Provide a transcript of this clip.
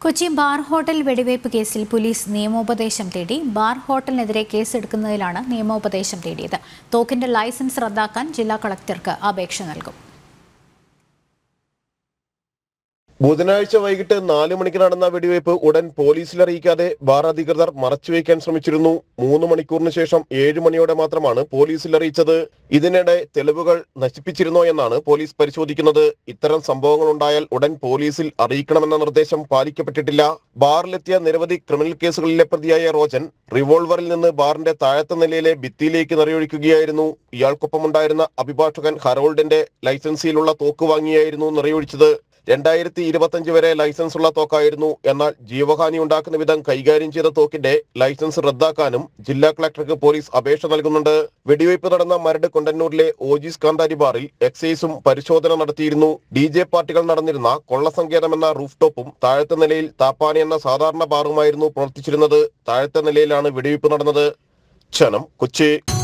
Kochi bar hotel വെടിവയ്പ് കേസിൽ police നിയമോപദേശം തേടി ബാർ ഹോട്ടലിനെതിരെ കേസെടുക്കുന്നതിലാണ് നിയമോപദേശം തേടിയത് തോക്കിന്റെ ലൈസൻസ് റദ്ദാക്കാൻ ജില്ലാ കളക്ടർക്ക് അപേക്ഷ നൽകും ബുധനാഴ്ച വൈകിട്ട് നാല് മണിക്ക് നടന്ന വെടിവയ്പ് ഉടൻ പോലീസിൽ അറിയിക്കാതെ ബാർ അധികൃതർ മറച്ചുവെക്കാൻ ശ്രമിച്ചിരുന്നു മൂന്ന് മണിക്കൂറിന് ശേഷം ഏഴ് മണിയോടെ മാത്രമാണ് പോലീസിൽ അറിയിച്ചത് ഇതിനിടെ തെളിവുകൾ നശിപ്പിച്ചിരുന്നോ എന്നാണ് പോലീസ് പരിശോധിക്കുന്നത് ഇത്തരം സംഭവങ്ങൾ ഉണ്ടായാൽ ഉടൻ പോലീസിൽ അറിയിക്കണമെന്ന നിർദ്ദേശം പാലിക്കപ്പെട്ടിട്ടില്ല ബാറിലെത്തിയ നിരവധി ക്രിമിനൽ കേസുകളിലെ പ്രതിയായ റോജൻ റിവോൾവറിൽ നിന്ന് ബാറിന്റെ താഴത്തെ നിലയിലെ ഭിത്തിയിലേക്ക് നിറയൊഴിക്കുകയായിരുന്നു ഇയാൾക്കൊപ്പമുണ്ടായിരുന്ന അഭിഭാഷകൻ ഹറോൾഡിന്റെ ലൈസൻസിലുള്ള തോക്ക് വാങ്ങിയായിരുന്നു നിറയൊഴിച്ചത് രണ്ടായിരത്തി ഇരുപത്തഞ്ച് വരെ ലൈസൻസ് ഉള്ള തോക്കായിരുന്നു എന്നാൽ ജീവഹാനി ഉണ്ടാക്കുന്ന വിധം കൈകാര്യം ചെയ്ത തോക്കിന്റെ ലൈസൻസ് റദ്ദാക്കാനും ജില്ലാ കളക്ടർക്ക് പോലീസ് അപേക്ഷ നൽകുന്നുണ്ട് വെടിവയ്പ് നടന്ന മരട് കൊണ്ടന്നൂരിലെ ഓജീസ് കാന്താരി ബാറിൽ എക്സൈസും പരിശോധന നടത്തിയിരുന്നു ഡി ജെ പാർട്ടികൾ നടന്നിരുന്ന കൊള്ളസങ്കേതം എന്ന റൂഫ് ടോപ്പും താഴത്തെ നിലയിൽ താപ്പാനി എന്ന സാധാരണ ബാറുമായിരുന്നു പ്രവർത്തിച്ചിരുന്നത് താഴത്തെ നിലയിലാണ് വെടിവയ്പ് നടന്നത് ക്ഷണം കൊച്ചി